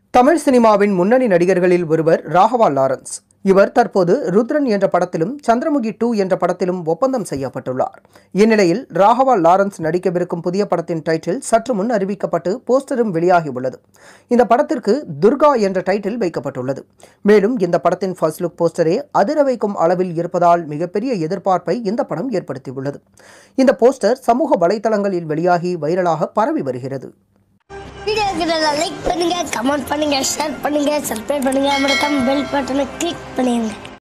தமிழ் சினிமாவின் முன்னணி நடிகர்களில் ஒருவர் ராகவா லாரன்ஸ் இவர் தற்போது ருத்ரன் என்ற படத்திலும் சந்திரமுகி டூ என்ற படத்திலும் ஒப்பந்தம் செய்யப்பட்டுள்ளார் இந்நிலையில் ராகவா லாரன்ஸ் நடிக்கவிருக்கும் புதிய படத்தின் டைட்டில் சற்று முன் அறிவிக்கப்பட்டு போஸ்டரும் வெளியாகியுள்ளது இந்த படத்திற்கு துர்கா என்ற டைட்டில் வைக்கப்பட்டுள்ளது மேலும் இந்த படத்தின் ஃபர்ஸ்ட் லுக் போஸ்டரே அதிர வைக்கும் அளவில் இருப்பதால் மிகப்பெரிய எதிர்பார்ப்பை இந்த படம் ஏற்படுத்தியுள்ளது இந்த போஸ்டர் சமூக வலைதளங்களில் வெளியாகி வைரலாக பரவி வருகிறது வீடியோக்கு லைக் பண்ணுங்க கமெண்ட் பண்ணுங்க ஷேர் பண்ணுங்க சப்ஸ்கிரைப் பண்ணுங்க மறக்காம பெல் பட்டனை கிளிக் பண்ணிடுங்க